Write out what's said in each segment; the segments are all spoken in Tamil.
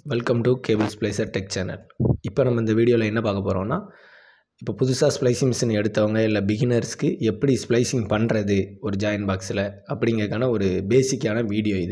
welcome to cable splicer tech channel இப்போ நம்ம இந்த வீடியோவில் என்ன பார்க்க போகிறோம்னா இப்போ புதுசாக ஸ்ப்ளைசிங் மிஷின் எடுத்தவங்க இல்லை பிகினர்ஸ்க்கு எப்படி ஸ்ப்ளைசிங் பண்ணுறது ஒரு ஜாயின் பாக்ஸில் அப்படிங்கிறதுக்கான ஒரு பேசிக்கான வீடியோ இது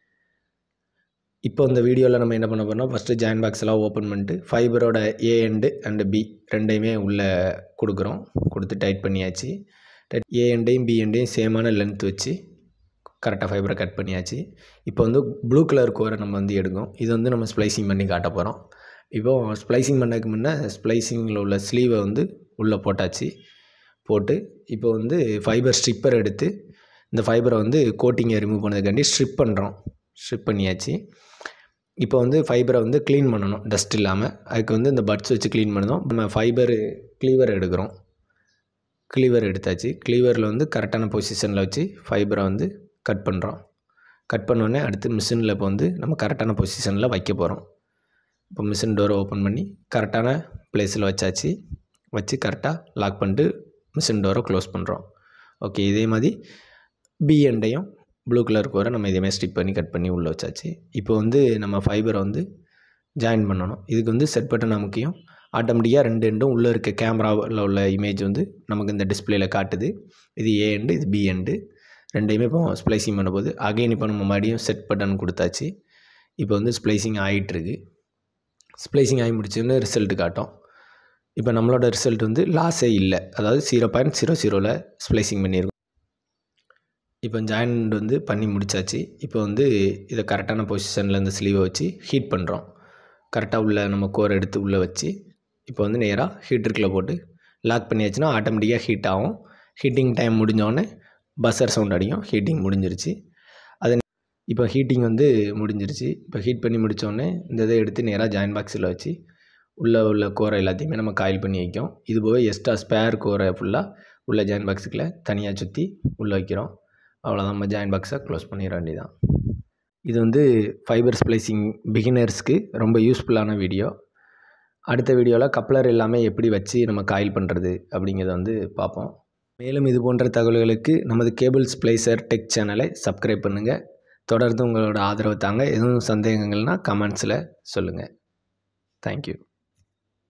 இப்போ இந்த வீடியோவில் நம்ம என்ன பண்ண போகிறோம்னா ஃபஸ்ட்டு ஜாயின் பாக்ஸ் எல்லாம் ஓப்பன் பண்ணிட்டு ஃபைபரோட ஏ எண்டு அண்டு பி ரெண்டையுமே உள்ளே கொடுக்குறோம் கொடுத்து டைட் பண்ணியாச்சு டைட் ஏ எண்டையும் பி எண்டையும் சேமான லென்த் வச்சு கரெக்டாக ஃபைபரை கட் பண்ணியாச்சு இப்போ வந்து ப்ளூ கலர் கோரை நம்ம வந்து எடுக்கும் இது வந்து நம்ம ஸ்ப்ளைசிங் பண்ணி காட்ட போகிறோம் இப்போது ஸ்ப்ளைசிங் பண்ணதுக்கு முன்னே ஸ்ப்ளைசிங்கில் உள்ள ஸ்லீவை வந்து உள்ளே போட்டாச்சு போட்டு இப்போ வந்து ஃபைபர் ஸ்ட்ரிப்பர் எடுத்து இந்த ஃபைபரை வந்து கோட்டிங்கை ரிமூவ் பண்ணதுக்காண்டி ஸ்ட்ரிப் பண்ணுறோம் ஸ்ட்ரிப் பண்ணியாச்சு இப்போ வந்து ஃபைபரை வந்து க்ளீன் பண்ணணும் டஸ்ட் இல்லாமல் அதுக்கு வந்து இந்த பட்ஸ் வச்சு க்ளீன் பண்ணணும் நம்ம ஃபைபர் க்ளீவர் எடுக்கிறோம் க்ளீவர் எடுத்தாச்சு க்ளீவரில் வந்து கரெக்டான பொசிஷனில் வச்சு ஃபைபரை வந்து கட் பண்ணுறோம் கட் பண்ணோடனே அடுத்து மிஷினில் இப்போ வந்து நம்ம கரெக்டான பொசிஷனில் வைக்க போகிறோம் இப்போ மிஷின் டோரை ஓப்பன் பண்ணி கரெக்டான பிளேஸில் வச்சாச்சு வச்சு கரெக்டாக லாக் பண்ணிட்டு மிஷின் டோரை க்ளோஸ் பண்ணுறோம் ஓகே இதே மாதிரி பி எண்டையும் ப்ளூ கலர் கோரை நம்ம இதேமாதிரி ஸ்டிப் பண்ணி கட் பண்ணி உள்ளே வச்சாச்சு இப்போ வந்து நம்ம ஃபைபரை வந்து ஜாயின் பண்ணணும் இதுக்கு வந்து செட் பட்டனா முக்கியம் ஆட்டோமேட்டிக்காக ரெண்டு எண்டும் உள்ளே இருக்க கேமராவில் உள்ள இமேஜ் வந்து நமக்கு இந்த டிஸ்பிளேயில் காட்டுது இது ஏ எண்டு இது பி எண்டு ரெண்டையுமே இப்போ ஸ்ப்ளைசிங் பண்ண போது அகைன் இப்போ நம்ம மறுபடியும் செட் பட்டன் கொடுத்தாச்சு இப்போ வந்து ஸ்ப்ளைசிங் ஆகிட்டுருக்கு ஸ்ப்ளைசிங் ஆகி முடிச்சோன்னு ரிசல்ட் காட்டும் இப்போ நம்மளோட ரிசல்ட் வந்து லாஸே இல்லை அதாவது ஜீரோ பாயிண்ட் ஜீரோ ஜீரோவில் ஸ்ப்ளைசிங் பண்ணியிருக்கோம் இப்போ ஜாயிண்ட் வந்து பண்ணி முடிச்சாச்சு இப்போ வந்து இதை கரெக்டான பொசிஷனில் இந்த ஸ்லீவை வச்சு ஹீட் பண்ணுறோம் கரெக்டாக உள்ள நம்ம கோர் எடுத்து உள்ளே வச்சு இப்போ வந்து நேராக ஹீட்டருக்குள்ளே போட்டு லாக் பண்ணியாச்சுன்னா ஆட்டோமேட்டிக்காக ஹீட் ஆகும் ஹீட்டிங் டைம் முடிஞ்சோடனே பஸ்ஸர் சவுண்ட் அடிக்கும் ஹீட்டிங் முடிஞ்சிருச்சு அது இப்போ ஹீட்டிங் வந்து முடிஞ்சிருச்சு இப்போ ஹீட் பண்ணி முடித்தோடனே இந்த இதை எடுத்து நேராக ஜாயின் பாக்ஸில் வச்சு உள்ளே உள்ள கோரை எல்லாத்தையுமே நம்ம காயில் பண்ணி வைக்கும் இது போக எக்ஸ்ட்ரா ஸ்பேர் கோரை ஃபுல்லாக உள்ள ஜாயின் பாக்ஸுக்குள்ளே தனியாக சுற்றி உள்ளே வைக்கிறோம் அவ்வளோதான் நம்ம ஜாயின் பாக்ஸை க்ளோஸ் பண்ணிட வேண்டியதான் இது வந்து ஃபைபர் ஸ்ப்ளைசிங் பிகினர்ஸ்க்கு ரொம்ப யூஸ்ஃபுல்லான வீடியோ அடுத்த வீடியோவில் கப்ளர் எல்லாமே எப்படி வச்சு நம்ம காயில் பண்ணுறது அப்படிங்கிறத வந்து பார்ப்போம் மேலும் இது போன்ற தகவல்களுக்கு நமது கேபிள் ஸ்ப்ளைசர் டெக் சேனலை சப்ஸ்கிரைப் பண்ணுங்கள் தொடர்ந்து உங்களோட ஆதரவு தாங்க எதுவும் சந்தேகங்கள்னால் கமெண்ட்ஸில் சொல்லுங்கள் தேங்க்யூ